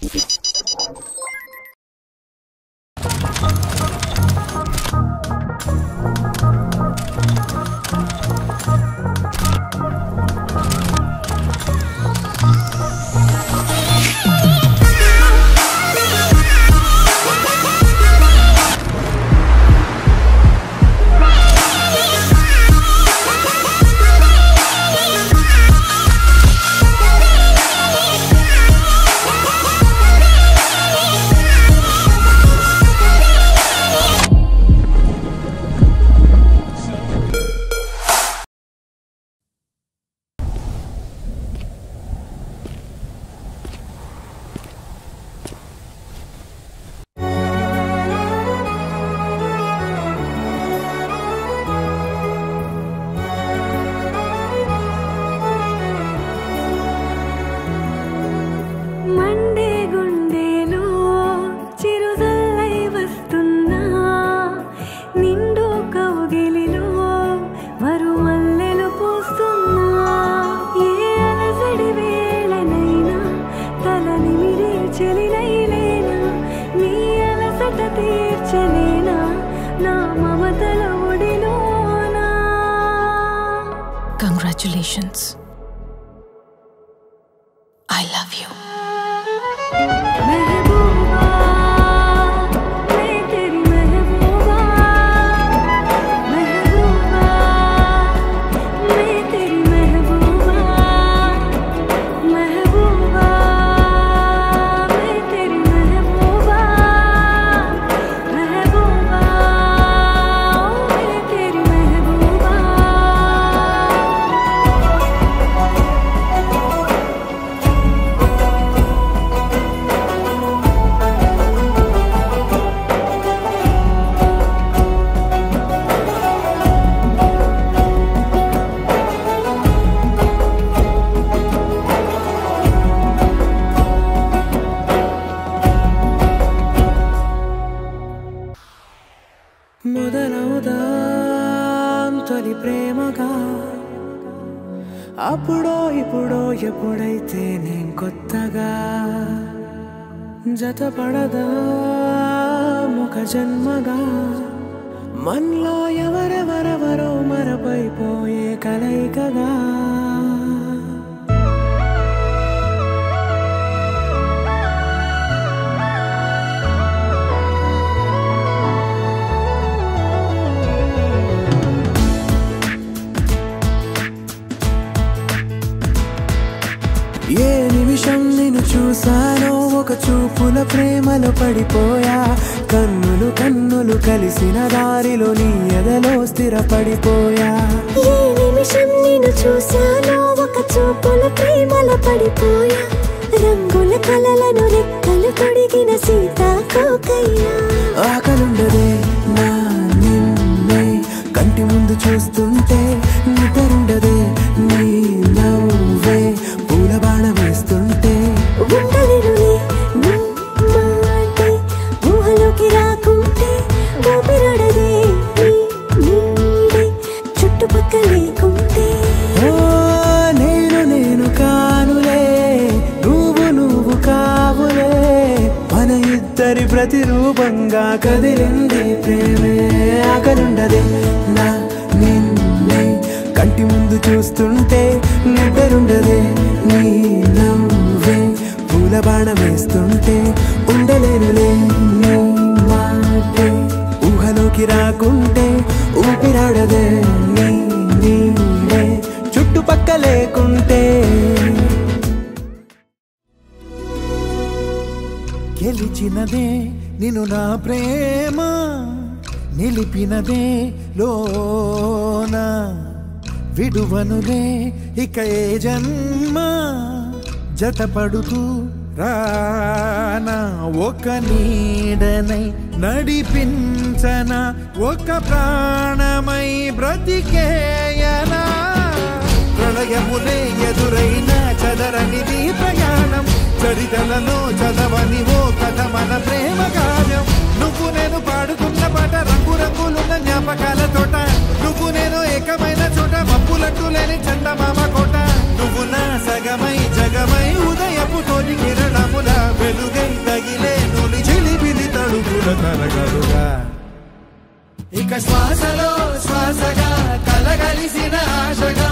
Monday గుండెలో చిరుజల్లై వస్తున్నా నిండు కౌగిలిలో మరుమల్లెలు పూస్తున్నా ఏ అలసడి వేళనైనా తల నిమిరే చెలినైలేనా నీ అలసట తీర్చలేనా నా మమతల ఒడిలోనా Congratulations. I love you. महबूबा मैं तेरी महबूबा महबूबा मैं तेरी महबूबा महबूबा मैं तेरी महबूबा महबूबा मैं तेरी महबूबा మొదలవుదాం తొలి ప్రేమగా అప్పుడో ఇప్పుడో ఎప్పుడైతే నేను కొత్తగా జతపడదా ముఖ జన్మగా మనలో ఎవరెవరెవరో మరపైపోయే కలయికగా ఏ నిమిషం నేను చూసానో ఒక చూపుల ప్రేమలో పడిపోయా కన్నులు కన్నులు కలిసిన దారిలో నీ ఎదలో స్థిరపడిపోయా ఏ నిమిషం నేను చూశానో ఒక చూపుల ప్రేమల పడిపోయా రంగుల కలలను రెక్కలు తొడిగిన సీతాకోకయ్యా ఆకలుండదే నా నిన్నే కంటి ముందు చూస్తుంటే నిద్రుండదే నీ నవ్వే పూల బాణ వేస్తుంటే ఉండలేనులే నీ మాటే ఊహలోకి రాకుంటే ఊపిరాడదే నీ నీడే చుట్టుపక్కల లేకుంటే ఓ నేను నేను కానులే నువ్వు నువ్వు కావులే మన ఇద్దరి ప్రతిరూపంగా కదిలింది ప్రేమే ఆకలుండదే నా నిన్నే కంటి ముందు చూస్తుంటే నిద్రుండదే నీ నవ్వే పూల బాణ వేస్తుంటే ఉండలేనులే నీ మాటే ఊహలోకి రాకుంటే ఊపిరాడదే నీ నీడే చుట్టుపక్క లేకుంటే గెలిచినదే నిన్ను నా ప్రేమ నిలిపినదే లోన విడువనులే ఇక ఏ జన్మ జతపడుతూ రానా ఒక నీడనై నడిపించన ఒక ప్రాణమై బ్రతికేయనా ప్రళయములే ఎదురైన చదరనిది ప్రయాణం చరితలలో చదవని ఓ కథ మన ప్రేమ గానం నువ్వు నేను పాడుతున్న పాట రంగు రంగులున్న జ్ఞాపకాల తోట నువ్వు నేను ఏకమైన చోట మబ్బులంటూ లేని చందమామ కోట నువ్వు నా సగమై జగమై ఉదయపు తోటి కిరణముల వెలుగై తరగదుగా ఇక శ్వాసలో శ్వాసగా కలగలిసిన ఆశగా